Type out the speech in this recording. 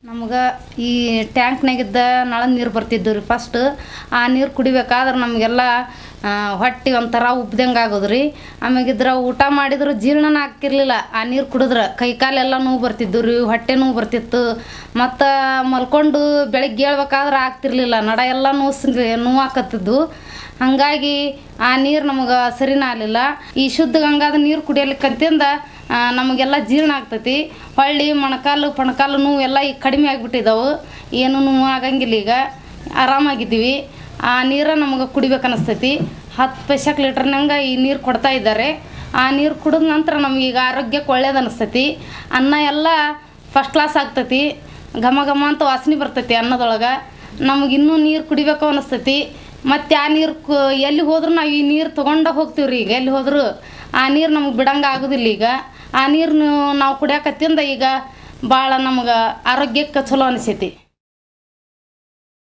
ನಮ್ಗೆ ಈ ಟ್ಯಾಂಕ್ನಾಗಿದ್ದ ನಳದ ನೀರು ಬರ್ತಿದ್ದು ರೀ ಫಸ್ಟ್ ಆ ನೀರು ಕುಡಿಬೇಕಾದ್ರೆ ನಮಗೆಲ್ಲ ಹೊಟ್ಟೆ ಒಂಥರ ಉಬ್ದಂಗೆ ಆಗೋದು ರೀ ಆಮ್ಯಾಗಿದ್ರ ಊಟ ಮಾಡಿದ್ರೆ ಜೀರ್ಣನ ಆಗ್ತಿರ್ಲಿಲ್ಲ ಆ ನೀರು ಕುಡಿದ್ರೆ ಕೈ ಕಾಲೆಲ್ಲ ನೋವು ಬರ್ತಿದ್ದು ರೀ ಹೊಟ್ಟೆ ನೋವು ಬರ್ತಿತ್ತು ಮತ್ತು ಮಲ್ಕೊಂಡು ಬೆಳಗ್ಗೆ ಹೇಳ್ಬೇಕಾದ್ರೆ ಆಗ್ತಿರ್ಲಿಲ್ಲ ನಡ ಎಲ್ಲ ನೋವು ನೋವು ಆಕತ್ತಿದ್ದು ಹಾಗಾಗಿ ಆ ನೀರು ನಮಗೆ ಸರಿನ ಆಗಲಿಲ್ಲ ಈ ಶುದ್ಧ ಗಂಗಾದ ನೀರು ಕುಡಿಯಲಿಕ್ಕಂತಿಂದ ಆ, ನಮಗೆಲ್ಲ ಜೀರ್ಣ ಆಗ್ತೈತಿ ಹೊಳ್ಳಿ ಮೊಣಕಾಲು ಪಣಕಾಲು ನೋವು ಎಲ್ಲ ಈಗ ಕಡಿಮೆ ಆಗಿಬಿಟ್ಟಿದ್ದಾವೆ ಏನು ನೋವು ಆಗಂಗಿಲ್ಲ ಈಗ ಆರಾಮಾಗಿದ್ದೀವಿ ಆ ನೀರ ನಮಗೆ ಕುಡಿಬೇಕು ಅನಿಸ್ತೈತಿ ಹತ್ತು ಪೈಸಕ್ ಲೀಟ್ರ್ನಂಗೆ ಈ ನೀರು ಕೊಡ್ತಾ ಇದ್ದಾರೆ ಆ ನೀರು ಕುಡಿದ ನಂತರ ನಮಗೀಗ ಆರೋಗ್ಯಕ್ಕೆ ಒಳ್ಳೇದು ಅನಿಸ್ತೈತಿ ಅನ್ನ ಎಲ್ಲ ಫಸ್ಟ್ ಕ್ಲಾಸ್ ಆಗ್ತೈತಿ ಘಮ ಘಮ ಅಂತ ವಾಸನೆ ಬರ್ತೈತಿ ಅನ್ನದೊಳಗೆ ನಮಗೆ ಇನ್ನೂ ನೀರು ಕುಡಿಬೇಕು ಅನಿಸ್ತೈತಿ ಮತ್ತು ಆ ನೀರು ಕು ಎಲ್ಲಿ ಹೋದ್ರೂ ನಾವು ಈ ನೀರು ತೊಗೊಂಡ ಹೋಗ್ತೀವಿ ರೀ ಈಗ ಎಲ್ಲಿ ಹೋದ್ರು ಆ ನೀರು ನಮಗೆ ಬಿಡಂಗೆ ಆಗೋದಿಲ್ಲ ಈಗ ಆ ನೀರು ನಾವು ಕುಡಿಯಾಕತ್ತಿಂದ ಈಗ ಭಾಳ ನಮ್ಗೆ ಆರೋಗ್ಯಕ್ಕೆ ಚಲೋ ಅನಿಸೈತಿ